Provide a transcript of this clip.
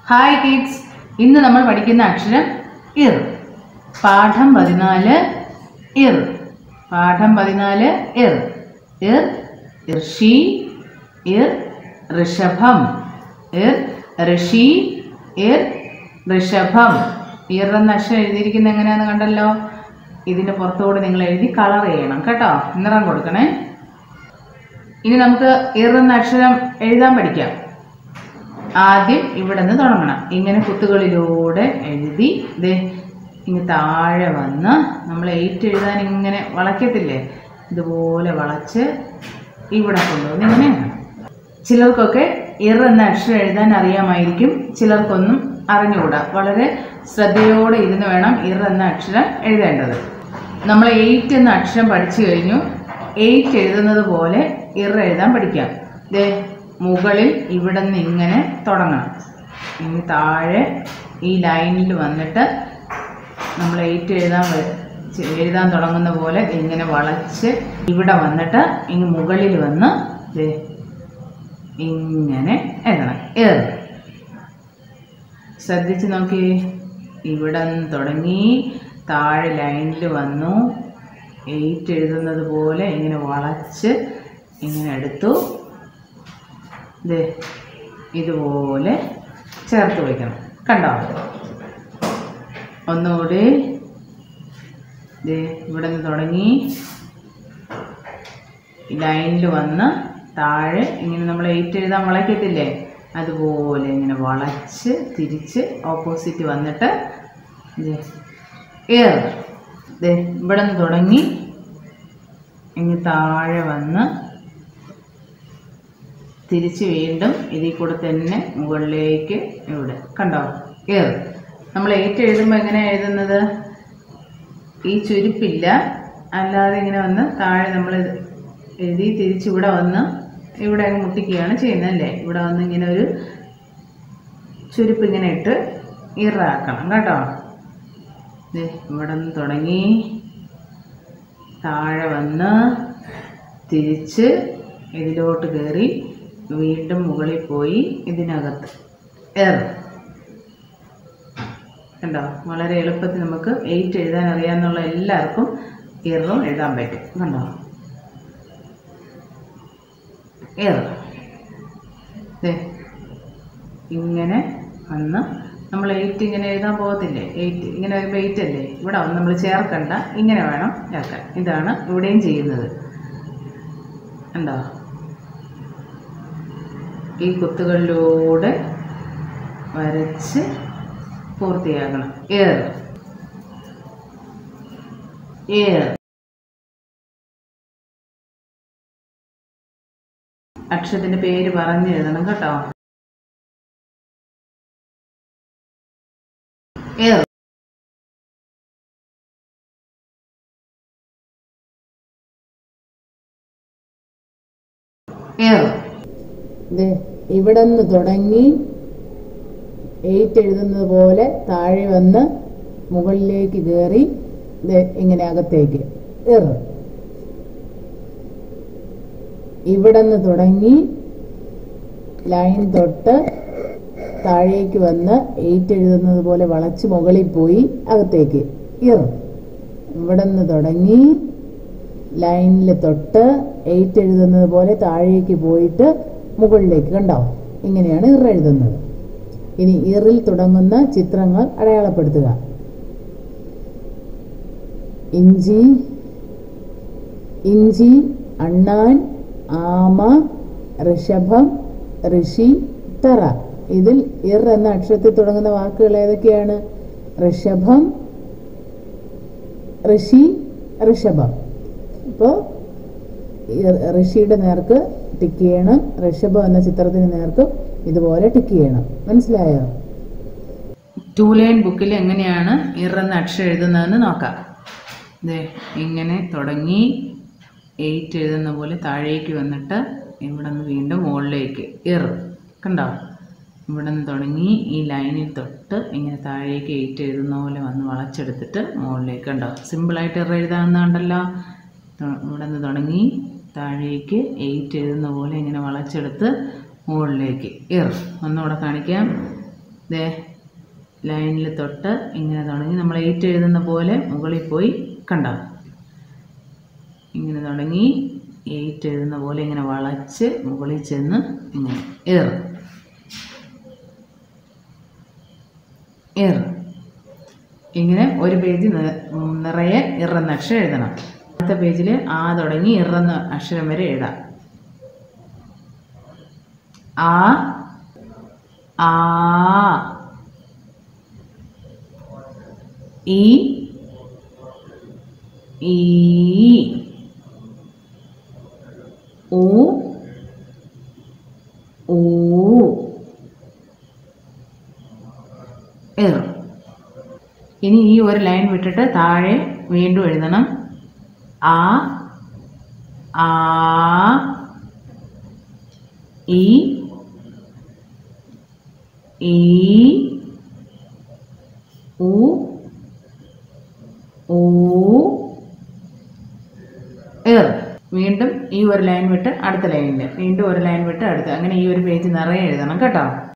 Hi kids ഇന്ന് നമ്മൾ പഠിക്കുന്ന അക്ഷരം ഇർ പാഠം പതിനാല് ഇർ പാഠം പതിനാല് ഇർ ഇർ ഋഷി ഇർ ഋഷഭം ഇർ ഋഷി ഇർ ഋഷഭം ഇർ എന്ന അക്ഷരം എഴുതിയിരിക്കുന്നത് എങ്ങനെയാണെന്ന് കണ്ടല്ലോ ഇതിൻ്റെ പുറത്തുകൂടി നിങ്ങൾ എഴുതി കളർ ചെയ്യണം കേട്ടോ നിറം കൊടുക്കണേ ഇനി നമുക്ക് ഇർ എന്ന അക്ഷരം എഴുതാൻ പഠിക്കാം ആദ്യം ഇവിടെ നിന്ന് തുടങ്ങണം ഇങ്ങനെ കുത്തുകളിലൂടെ എഴുതി ദേ ഇങ്ങ് താഴെ വന്ന് നമ്മൾ എയ്റ്റ് എഴുതാൻ ഇങ്ങനെ വളയ്ക്കത്തില്ലേ ഇതുപോലെ വളച്ച് ഇവിടെ കൊണ്ടുവന്ന് ഇങ്ങനെ എഴുതണം. ചിലർക്കൊക്കെ ഇർ എന്ന അക്ഷരം എഴുതാൻ അറിയാമായിരിക്കും ചിലർക്കൊന്നും അറിഞ്ഞുകൂടാ വളരെ ശ്രദ്ധയോടെ ഇരുന്ന് വേണം ഇർ എന്ന അക്ഷരം എഴുതേണ്ടത് നമ്മൾ എയ്റ്റ് എന്ന അക്ഷരം പഠിച്ചു കഴിഞ്ഞു എയ്റ്റ് എഴുതുന്നത് പോലെ ഇർ എഴുതാൻ പഠിക്കാം ദേ മുകളിൽ ഇവിടെ നിന്ന് ഇങ്ങനെ തുടങ്ങണം ഇനി താഴെ ഈ ലൈനിൽ വന്നിട്ട് നമ്മൾ എയ്റ്റ് എഴുതാൻ വ- ചെ- എഴുതാൻ തുടങ്ങുന്ന പോലെ ഇങ്ങനെ വളച്ച് ഇവിടെ വന്നിട്ട് ഇങ്ങ് മുകളിൽ വന്ന് ദേ ഇങ്ങനെ എഴുതണം ഏർ ശ്രദ്ധിച്ച് നോക്കി ഇവിടെ നിന്ന് തുടങ്ങി താഴെ ലൈനിൽ വന്നു എയ്റ്റ് എഴുതുന്നത് പോലെ ഇങ്ങനെ വളച്ച് ഇങ്ങനെ എടുത്തു ദേ ഇതുപോലെ ചേർത്ത് വയ്ക്കണം കണ്ടോ ഒന്നുകൂടി ദേ ഇവിടെ നിന്ന് തുടങ്ങി ലൈനിൽ വന്ന് താഴെ ഇങ്ങനെ നമ്മൾ എയ്റ്റ് എഴുതാൻ വളയ്ക്കത്തില്ലേ അതുപോലെ ഇങ്ങനെ വളച്ച് തിരിച്ച് ഓപ്പോസിറ്റ് വന്നിട്ട് ദേ ഏർ ദേ ഇവിടെ നിന്ന് തുടങ്ങി ഇനി താഴെ വന്ന് തിരിച്ച് വീണ്ടും ഇതിൽ കൂടെ തന്നെ മുകളിലേക്ക് ഇവിടെ കണ്ടോ ഏർ നമ്മൾ എയ്റ്റ് എഴുതുമ്പോൾ എങ്ങനെയാണ് എഴുതുന്നത് ഈ ചുരുപ്പില്ല അല്ലാതെ ഇങ്ങനെ വന്ന് താഴെ നമ്മൾ എഴുതി തിരിച്ച് ഇവിടെ വന്ന് ഇവിടെ അങ്ങ് മുട്ടിക്കുകയാണ് ചെയ്യുന്നത് അല്ലേ ഇവിടെ വന്ന് ഇങ്ങനെ ഒരു ചുരുപ്പ് ഇങ്ങനെ ഇട്ട് ഇറാക്കണം കേട്ടോ ദേ ഇവിടെ നിന്ന് തുടങ്ങി താഴെ വന്ന് തിരിച്ച് ഇതിലോട്ട് കയറി വീണ്ടും മുകളിൽ പോയി ഇതിനകത്ത് എർ കണ്ടോ വളരെ എളുപ്പത്തിൽ നമുക്ക് എയ്റ്റ് എഴുതാൻ അറിയാമെന്നുള്ള എല്ലാവർക്കും എറും എഴുതാൻ പറ്റും കണ്ടോ എർ ദേ ഇങ്ങനെ വന്ന് നമ്മൾ എയ്റ്റ് ഇങ്ങനെ എഴുതാൻ പോകത്തില്ലേ എയ്റ്റ് ഇങ്ങനെ വരുമ്പോൾ എയ്റ്റ് അല്ലേ ഇവിടെ വന്ന് നമ്മൾ ചേർക്കണ്ട ഇങ്ങനെ വേണം ചേർക്കാൻ ഇതാണ് ഇവിടെയും ചെയ്യുന്നത് ഉണ്ടോ ഈ കുത്തുകളിലൂടെ വരച്ച് പൂർത്തിയാക്കണം ഏർ ഏർ അക്ഷരത്തിന്റെ പേര് പറഞ്ഞ് എഴുതണം കേട്ടോ ഏർ ഏർ ദേ ഇവിടെ നിന്ന് തുടങ്ങി എയ്റ്റ് എഴുതുന്നത് പോലെ താഴെ വന്ന് മുകളിലേക്ക് കയറി ദേ ഇങ്ങനെ അകത്തേക്ക് ഇർ ഇവിടെ നിന്ന് തുടങ്ങി ലൈൻ തൊട്ട് താഴേക്ക് വന്ന് എയ്റ്റ് എഴുതുന്നത് പോലെ വളച്ച് മുകളിൽ പോയി അകത്തേക്ക് ഇർ ഇവിടെ നിന്ന് തുടങ്ങി ലൈനിൽ തൊട്ട് എയ്റ്റ് എഴുതുന്നത് പോലെ താഴേക്ക് പോയിട്ട് മുകളിലേക്ക് കണ്ടോ ഇങ്ങനെയാണ് ഇർ എഴുതുന്നത് ഇനി ഇറിൽ തുടങ്ങുന്ന ചിത്രങ്ങൾ അടയാളപ്പെടുത്തുക ഇഞ്ചി ഇഞ്ചി അണ്ണാൻ ആമ ഋഷഭം ഋഷി തറ ഇതിൽ ഇർ എന്ന അക്ഷരത്തിൽ തുടങ്ങുന്ന വാക്കുകൾ ഏതൊക്കെയാണ് ഋഷഭം ഋഷി ഋഷഭം ഇപ്പോൾ ഋഷിയുടെ നേർക്ക് ടിക്ക് ചെയ്യണം ഋഷഭം എന്ന ചിത്രത്തിന് നേർക്ക് ഇതുപോലെ ടിക്ക് ചെയ്യണം മനസ്സിലായോ ടു ലൈൻ ബുക്കിൽ എങ്ങനെയാണ് ഇർ എന്ന അക്ഷരം എഴുതുന്നതെന്ന് നോക്കാം ദേ ഇങ്ങനെ തുടങ്ങി എയ്റ്റ് എഴുതുന്ന പോലെ താഴേക്ക് വന്നിട്ട് ഇവിടെ നിന്ന് വീണ്ടും മുകളിലേക്ക് ഇർ കണ്ടോ ഇവിടെ നിന്ന് തുടങ്ങി ഈ ലൈനിൽ തൊട്ട് ഇങ്ങനെ താഴേക്ക് എയ്റ്റ് എഴുതുന്ന പോലെ വന്ന് വളച്ചെടുത്തിട്ട് മുകളിലേക്ക് കണ്ടോ സിമ്പിളായിട്ട് ഇർ എഴുതാവുന്നതുണ്ടല്ലോ തൊ- ഇവിടെ നിന്ന് തുടങ്ങി താഴേക്ക് എയ്റ്റ് എഴുതുന്ന പോലെ ഇങ്ങനെ വളച്ചെടുത്ത് മുകളിലേക്ക് ഇർ ഒന്നുകൂടെ കാണിക്കാം ദേ ലൈനിൽ തൊട്ട് ഇങ്ങനെ തുടങ്ങി നമ്മൾ എയ്റ്റ് എഴുതുന്ന പോലെ മുകളിൽ പോയി കണ്ടോ ഇങ്ങനെ തുടങ്ങി എയ്റ്റ് എഴുതുന്ന പോലെ ഇങ്ങനെ വളച്ച് മുകളിൽ ചെന്ന് ഇങ്ങനെ ഏർ ഏർ ഇങ്ങനെ ഒരു പേജ് നി- ഉം, നിറയെ ഇറന്ന അക്ഷരം എഴുതണം അടുത്ത പേജിൽ ആ തുടങ്ങി ഇറന്ന അക്ഷരം വരെ എഴുതാം ആ ആ ഈ ഈ ഊ ഊ എർ ഇനി ഈ ഒരു ലൈൻ വിട്ടിട്ട് താഴെ വീണ്ടും എഴുതണം ആ ആ ഈ ഈ ഉ ഊ എർ വീണ്ടും ഈ ഒരു ലൈൻ വിട്ട് അടുത്ത ലൈനിൽ വീണ്ടും ഒരു ലൈൻ വിട്ട് അടുത്ത അങ്ങനെ ഈ ഒരു പേജ് നിറയെ എഴുതണം കേട്ടോ